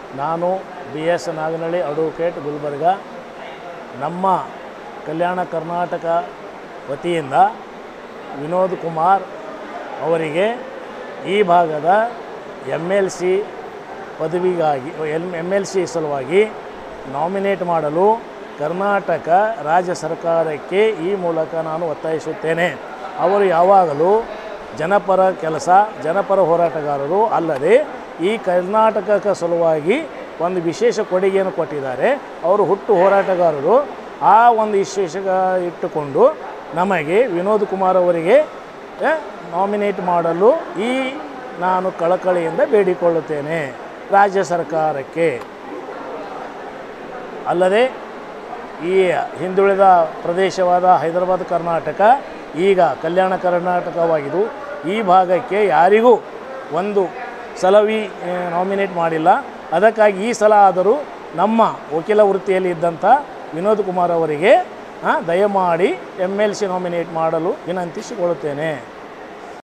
ನಾನು B S Naganahalli advocate Gulbarga ನಮ್ಮ ಕಲ್ಯಾಣ ಕರ್ನಾಟಕ ವತಿಯಿಂದ ವಿನೋದ್ ಕುಮಾರ್ ಅವರಿಗೆ ಈ ಭಾಗದ ಎಮ್ ಎಲ್ ಸಿ ಪದವಿಗಾಗಿ ಎಲ್ ಎಮ್ ಎಲ್ ಸಿ ಸಲುವಾಗಿ ನಾಮಿನೇಟ್ ಮಾಡಲು ಕರ್ನಾಟಕ ರಾಜ್ಯ ಸರ್ಕಾರಕ್ಕೆ ಈ ಮೂಲಕ ನಾನು ಒತ್ತಾಯಿಸುತ್ತೇನೆ ಅವರು ಯಾವಾಗಲೂ ಜನಪರ ಕೆಲಸ ಜನಪರ ಹೋರಾಟಗಾರರು ಅಲ್ಲದೆ ಈ ಕರ್ನಾಟಕಕ್ಕೆ ಸಲುವಾಗಿ ಒಂದು ವಿಶೇಷ ಕೊಡುಗೆಯನ್ನು ಕೊಟ್ಟಿದ್ದಾರೆ ಅವರು ಹುಟ್ಟು ಹೋರಾಟಗಾರರು ಆ ಒಂದು ವಿಶೇಷ ಇಟ್ಟುಕೊಂಡು ನಮಗೆ ವಿನೋದ್ ಕುಮಾರ್ ಅವರಿಗೆ ನಾಮಿನೇಟ್ ಮಾಡಲು ಈ ನಾನು ಕಳಕಳಿಯಿಂದ ಬೇಡಿಕೊಳ್ಳುತ್ತೇನೆ ರಾಜ್ಯ ಸರ್ಕಾರಕ್ಕೆ ಅಲ್ಲದೆ ಈ ಹಿಂದುಳಿದ ಪ್ರದೇಶವಾದ ಹೈದರಾಬಾದ್ ಕರ್ನಾಟಕ ಈಗ ಕಲ್ಯಾಣ ಕರ್ನಾಟಕವಾಗಿದ್ದು ಈ ಭಾಗಕ್ಕೆ ಯಾರಿಗೂ ಒಂದು ಸಲವಿ ನಾಮಿನೇಟ್ ಮಾಡಿಲ್ಲ ಅದಕ್ಕಾಗಿ ಈ ಸಲ ಆದರೂ ನಮ್ಮ ವಕೀಲ ವೃತ್ತಿಯಲ್ಲಿ ಇದ್ದಂಥ ವಿನೋದ್ ಕುಮಾರ್ ಅವರಿಗೆ ಆ, ದಯಮಾಡಿ ಎಮ್ ಎಲ್ ಸಿ ನಾಮಿನೇಟ್ ಮಾಡಲು ವಿನಂತಿಸಿಕೊಳ್ಳುತ್ತೇನೆ